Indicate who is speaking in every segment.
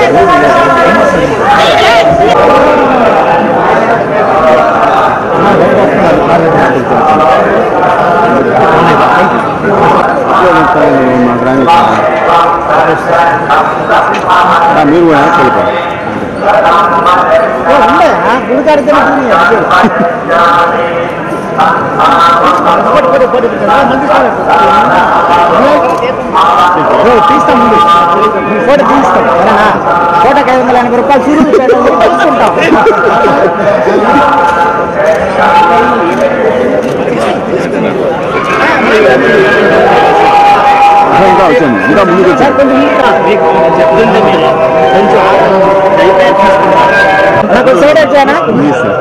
Speaker 1: మీరు కూడా వెళ్ళిపో
Speaker 2: తీస్తాం ముందు ఫోటో తీస్తాం సరేనా ఫోటోకి ఐదు వందల ఎనభై రూపాయలు చూడు తీసుకుంటాం
Speaker 1: ఇంకా వచ్చాను ఇంకా ముందుకు వచ్చాను
Speaker 2: నాకు సైడ్ వచ్చానా
Speaker 1: ప్లీజ్ సార్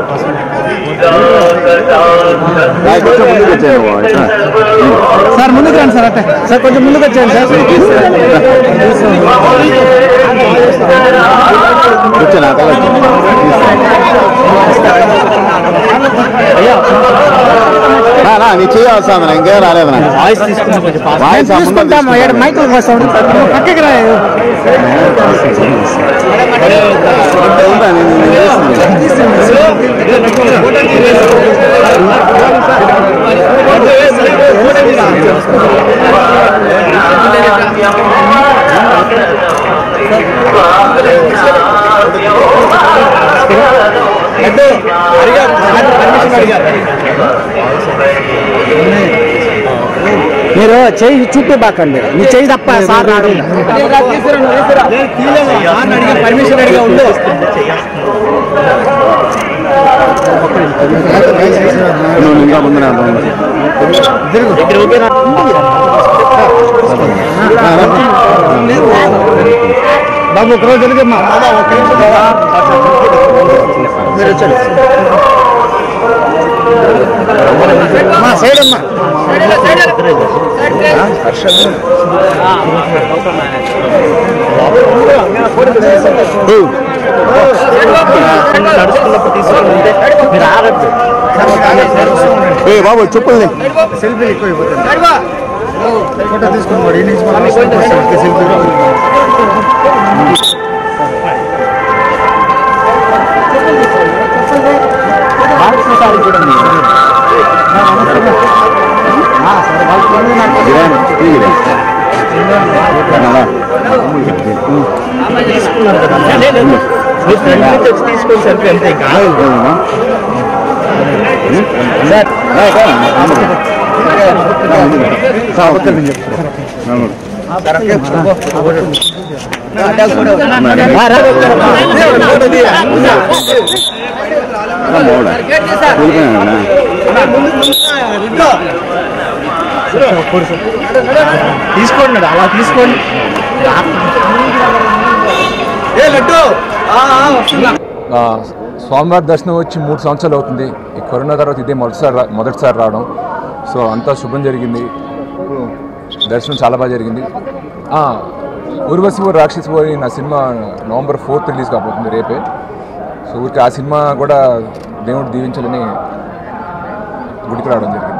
Speaker 1: కొంచెం ముందుకు వచ్చాను ఇట్లా.
Speaker 2: సార్ ముందుకు రండి సార్ అట్టే సార్ కొంచెం ముందుకు వచ్చాను సార్
Speaker 1: వచ్చాను ఆ తల నీ చేయాల్సి ఇంకేం రాలేదు నాకు
Speaker 2: వాయిస్ తీసుకుంటాం కొంచెం
Speaker 1: వాయిస్ ఆ ముందు
Speaker 2: తీసుకుంటాము ఏడు మైకులు వస్తాం పక్కకి రా
Speaker 1: ఉంటా, నేను నేను చేస్తాను.
Speaker 2: మీరు చెయ్యి చుట్టూ బాకండి మీ చెయ్యి తప్ప సార్ రాడు పర్మిషన్ అడిగా ఉండు
Speaker 1: నువ్వు ఇంకా ముందు
Speaker 2: బాబు ఒక రోజు తెలుగమ్మా మీరు వచ్చారు అమ్మా సైడ్ అమ్మా మీరు ఆగద్దు
Speaker 1: ఏ బాబు చెప్పుల్ని
Speaker 2: సెల్ఫీ ఎక్కువ అయిపోతుంది ఫోటో తీసుకున్నాడు ఈ నుంచి మనం సెల్ఫీ
Speaker 1: గిరాను, ఈ గిరాను. అలా.
Speaker 2: తీసుకొని సెల్ఫీ అంతే ఇంకా
Speaker 1: ఏమమ్మా?
Speaker 2: సార్
Speaker 1: రా, రా. రా, ఒక్క నిమిషం. రాము. రా, మోడా. వెళ్ళిపోయానా?
Speaker 2: తీసుకోండి అలా తీసుకోండి
Speaker 3: ఆ, స్వామివారి దర్శనం వచ్చి మూడు సంవత్సరాలు అవుతుంది ఈ కరోనా తర్వాత ఇదే మొదటిసారి రా- మొదటిసారి రావడం సో అంతా శుభం జరిగింది దర్శనం చాలా బాగా జరిగింది ఆ, ఉర్వశి ఊరు రాక్షసి పోయి నా సినిమా నవంబర్ ఫోర్త్ రిలీజ్ కాబోతుంది రేపే సో ఊరికి ఆ సినిమా కూడా దేవుడు దీవించాలని గుడికి రావడం జరిగింది